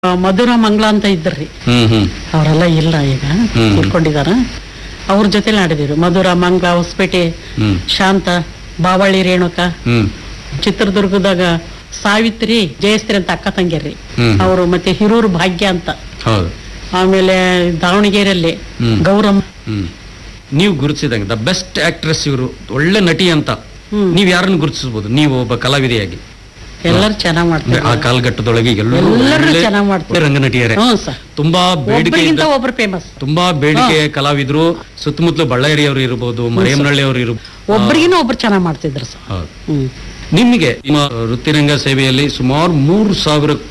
ಆ, ಮಧುರ ಮಂಗಳ ಅಂತ ಇದ್ರಿ ಹ್ಮ್ ಹ್ಮ್ ಅವರೆಲ್ಲ ಇಲ್ಲ ಈಗ ಹ್ಮ್. ಉಳ್ಕೊಂಡಿದಾರ ಅವ್ರ ಜೊತೆಲಿ ಆಡಿದಿರು ಮಧುರ ಮಂಗಳ ಹೊಸಪೇಟೆ ಹ್ಮ್ ಶಾಂತ ಬಾವಳ್ಳಿ ರೇಣುಕ ಹ್ಮ್ ಚಿತ್ರದುರ್ಗದಾಗ ಸಾವಿತ್ರಿ ಜಯಶ್ರೀ ಅಂತ ಅಕ್ಕ ತಂಗಿಯರ್ರಿ ಹ್ಮ್. ಅವರು ಮತ್ತೆ ಹಿರೂರು ಭಾಗ್ಯ ಅಂತ ಹೌದು ಆಮೇಲೆ ದಾವಣಗೆರೆಯಲ್ಲಿ ಹ್ಮ್. ಗೌರಮ್ಮ ಹ್ಮ್ ನೀವು ಗುರುತಿಸಿದಂಗೆ ದ ಬೆಸ್ಟ್ ಆಕ್ಟ್ರೆಸ್ ಇವರು ಒಳ್ಳೆ ನಟಿ ಅಂತ ಹ್ಮ್. ನೀವ್ ಯಾರನ್ನು ಗುರುತಿಸಬಹುದು ನೀವು ಒಬ್ಬ ಕಲಾವಿದೆಯಾಗಿ ಎಲ್ಲರೂ ಚೆನ್ನಾಗ್ ಅಂದ್ರೆ ಆ ಮಾಡ್ತಾರೆ ಕಾಲಘಟ್ಟದೊಳಗೆ ಎಲ್ಲರೂ ಎಲ್ಲರೂ ಒಳ್ಳೆ ಚೆನ್ನಾಗ್ ಮಾಡ್ತಾರೆ. ರಂಗನಟಿಯರೇ ಹ್ಞೂ ಸರ್ ತುಂಬಾ ಬೇಡಿಕೆ ಒಬ್ಬರಿಗಿಂತ ಇದ್ದ- ಒಬ್ರು ಫೇಮಸ್ ತುಂಬಾ ಬೇಡಿಕೆ ಕಲಾವಿದ್ರು ಸುತ್ತಮುತ್ತಲು ಬಳ್ಳಾರಿ ಅವರು ಇರಬಹುದು ಮರಿಯಮ್ಮನಹಳ್ಳಿ ಅವರು ಇರಬಹುದು ಒಬ್ರಿಗಿನ ಒಬ್ರು ಚೆನ್ನಾಗ್ ಮಾಡ್ತಿದ್ರು ಸರ್ ಹೌದು ಹ್ಮ್ ನಿಮಗೆ ನಿಮ್ಮ ವೃತ್ತಿರಂಗ ಸೇವೆಯಲ್ಲಿ ಸುಮಾರು ಮೂರು ಸಾವಿರ